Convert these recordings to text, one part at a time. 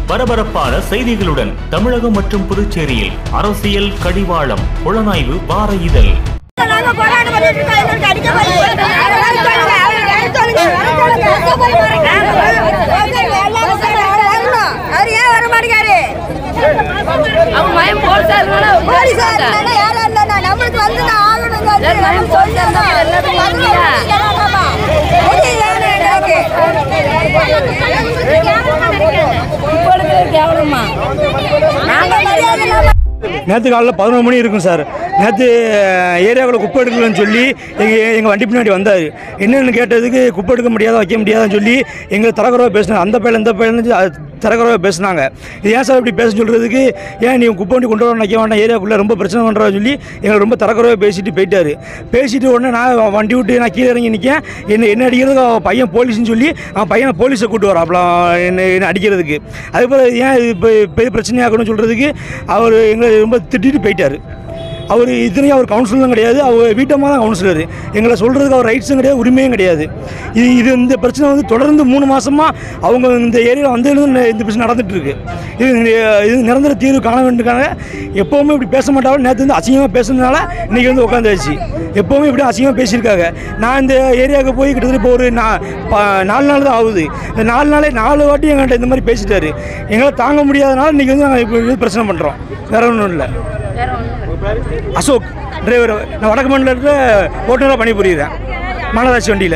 பரபரப்பான செய்திகளுடன் தமிழகம் மற்றும் புதுச்சேரியில் அரசியல் கடிவாளம் புலனாய்வு வார இதழ் நாங்க போராட்டம் பண்ணிட்டு இருக்கோம். எங்களுக்கு அடிக்க போறீங்க. அதெல்லாம் சொல்லுங்க. அதெல்லாம் சொல்லுங்க. எல்லா பசங்களும் அவரை வரணும். அவர் ஏன் வர மாட்டேங்காரு? அவங்க மயம் போலீஸாருங்களா போலீஸார் இல்லைன்னா யாரும் இல்லைன்னா நம்மளுக்கு வந்து நான் ஆகணுங்க. அது எல்லாரும் நம்ம போலீஸார் தான் சொல்லணும். எல்லாத்துக்கும் அது இல்லையா? ஆமாமா. இது வேணும் எங்களுக்கு. இப்போ இருக்கிறது கேவலமா நாங்க மரியாதை இல்லாம நேற்று காலையில் பதினொரு மணி இருக்கும் சார் நேற்று ஏரியாவில் குப்பை எடுக்கலன்னு சொல்லி எங்கள் எங்கள் வண்டி பின்னாடி வந்தார் என்னென்னு கேட்டதுக்கு குப்பை எடுக்க முடியாதா வைக்க முடியாதான்னு சொல்லி எங்களை தரக்குறவாக பேசினாங்க அந்த பையன் இந்த பையன் தரக்குறவாக பேசினாங்க இது ஏன் சார் இப்படி பேச சொல்கிறதுக்கு ஏன் நீ குப்பை வண்டி கொண்டு வர நிற்க வேண்டாம் ஏரியாக்குள்ளே ரொம்ப பிரச்சனை பண்ணுறா சொல்லி எங்களை ரொம்ப தரக்குறவாக பேசிட்டு போயிட்டாரு பேசிட்டு உடனே நான் வண்டி விட்டு நான் கீழே இறங்கி நிற்கேன் என்ன என்ன அடிக்கிறதுக்கு அவன் பையன் போலீஸ்னு சொல்லி அவன் பையனை போலீஸை கூட்டு வராப்ல என்ன என்ன அடிக்கிறதுக்கு அதுபோல் ஏன் இது இப்போ பெரிய பிரச்சனையாகணும்னு சொல்கிறதுக்கு அவர் எங்களை ரொம்ப திட்டிட்டு போயிட்டார் அவர் இத்தனையும் அவர் கவுன்சிலரும் கிடையாது அவர் வீட்டமாக தான் கவுன்சிலர் எங்களை சொல்கிறதுக்கு அவர் ரைட்ஸும் கிடையாது உரிமையும் கிடையாது இது இது இந்த பிரச்சனை வந்து தொடர்ந்து மூணு மாதமாக அவங்க இந்த ஏரியாவில் வந்து இந்த பிரச்சனை நடந்துட்டு இருக்கு இது இது நிரந்தர தீர்வு காண வேண்டியதுக்காக எப்போவுமே இப்படி பேச மாட்டாங்க நேற்று வந்து அசிங்கமாக பேசுனதுனால இன்றைக்கி வந்து உட்காந்தாச்சு எப்போவுமே இப்படி அசிங்கமாக பேசியிருக்காங்க நான் இந்த ஏரியாவுக்கு போய் கிட்டத்தட்ட இப்போ ஒரு நா ப- நாலு நாள் தான் ஆகுது இந்த நாலு நாளே நாலு வாட்டி எங்கள்கிட்ட இந்த மாதிரி பேசிட்டாரு எங்களால் தாங்க முடியாதனால இன்றைக்கி வந்து நாங்கள் இப்போ இது பிரச்சனை பண்ணுறோம் வேற ஒன்றும் இல்லை அசோக் டிரைவர் நான் வடக்கு மண்டலத்தில் ஓட்டுநராக பணிபுரியுறேன் மாநகராட்சி வண்டியில்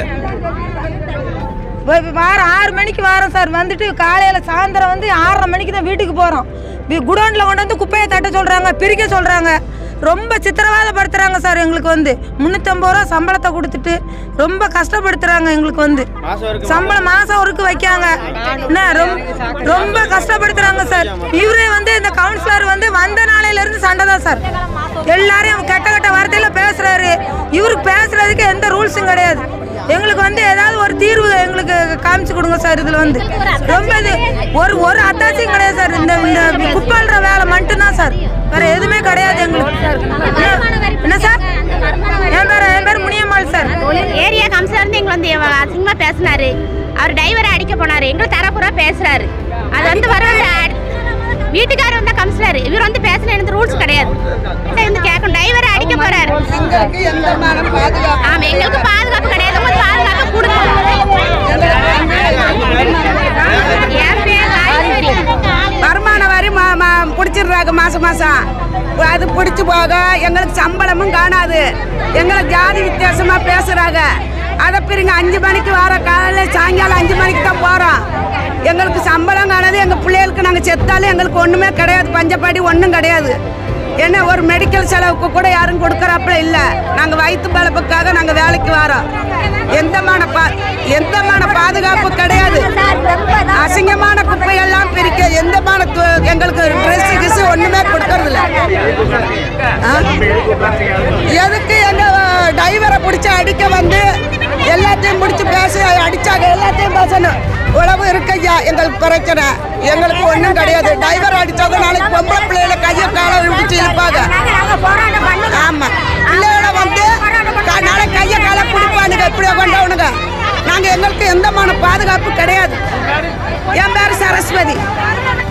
வ- வாரம் ஆறு மணிக்கு வாரம் சார் வந்துட்டு காலையில் சாயந்தரம் வந்து ஆறரை மணிக்கு தான் வீட்டுக்கு போகிறோம் குடோனில் கொண்டு வந்து குப்பையை தட்ட சொல்கிறாங்க பிரிக்க சொல்கிறாங்க ரொம்ப சித்திரவாதப்படுத்துகிறாங்க சார் எங்களுக்கு வந்து முந்நூற்றம்பது ரூபா சம்பளத்தை கொடுத்துட்டு ரொம்ப கஷ்டப்படுத்துகிறாங்க எங்களுக்கு வந்து சம்பளம் மாதம் ஒருக்கு வைக்காங்க என்ன ரொம்ப ரொம்ப கஷ்டப்படுத்துகிறாங்க சார் இவரே வந்து இந்த கவுன்சிலர் வந்து வந்த நாளையிலேருந்து சண்டை தான் சார் எல்லாரையும் கெட்ட கெட்ட வார்த்தையில் பேசுகிறாரு இவருக்கு பேசுகிறதுக்கு எந்த ரூல்ஸும் கிடையாது எங்களுக்கு வந்து ஏதாவது ஒரு தீர்வு எங்களுக்கு காமிச்சு கொடுங்க சார் இதில் வந்து ரொம்ப இது ஒரு ஒரு அத்தாச்சியும் கிடையாது சார் இந்த இந்த குப்பாளுற வேலை மட்டும்தான் சார் வேற எதுவுமே கிடையாது எங்களுக்கு என்ன சார் என் பேர் என் பேர் முனியம்மாள் சார் ஏரியா கம்சர் இருந்து எங்களை வந்து எவ்வ- அசிங்கமா பேசினாரு அவர் டிரைவரை அடிக்க போனாரு எங்களை தரப்புறா பேசுறாரு அது வந்து வர வீட்டுக்காரர் வந்தா கம்சலர் இவர் வந்து பேசின எனக்கு ரூல்ஸ் கிடையாது இதை வந்து கேட்கணும் டிரைவரை அடிக்க போறாரு ஆமா எங்களுக்கு பாதுகாப்பு கிடையாது கொஞ்சம் பாதுகாப்பு கொடுங்க என் பேர் ராஜேஸ்வரி. வருமான வரி மா மா பிடிச்சிடுறாங்க மாதம் மாதம் அது பிடிச்சி போக எங்களுக்கு சம்பளமும் காணாது எங்களை ஜாதி வித்தியாசமாக பேசுகிறாங்க அதை பிரிங்க அஞ்சு மணிக்கு வர காலையில் சாயங்காலம் அஞ்சு மணிக்கு தான் போகிறோம் எங்களுக்கு சம்பளம் காணாது எங்கள் பிள்ளைகளுக்கு நாங்கள் செத்தாலும் எங்களுக்கு ஒன்றுமே கிடையாது பஞ்சப்பாடி ஒன்றும் கிடையாது ஏன்னா ஒரு மெடிக்கல் செலவுக்கு கூட யாரும் கொடுக்குறாப்புல இல்லை நாங்கள் வயிற்று பழப்புக்காக நாங்கள் வேலைக்கு வரோம் எந்தமான பா எந்தமான பாதுகாப்பு கிடையாது அசிங்கமான குப்பையெல்லாம் பிரிக்க எந்தமான து- எங்களுக்கு ட்ரெஸ் கிஸ் ஒண்ணுமே கொடுக்கறதில்ல ஆ? எதுக்கு எங்க டிரைவரை பிடிச்சி அடிக்க வந்து எல்லாத்தையும் பிடிச்சி பேசி அடிச்சாங்க எல்லாத்தையும் பேசணும் உழவு இருக்கையா எங்களுக்கு பிரச்சனை எங்களுக்கு ஒன்றும் கிடையாது டிரைவர் அடிச்சாங்க நாளைக்கு பொம்பளை பிள்ளைகளை கையை காலை பிடிச்சி இருப்பாங்க ஆமா பிள்ளைகளை வந்து க- நாளைக்கு கையை காலை பிடிப்பானுங்க இப்படியே கொண்டவனுங்க நாங்கள் எங்களுக்கு எந்தமான பாதுகாப்பு கிடையாது என் பேர் சரஸ்வதி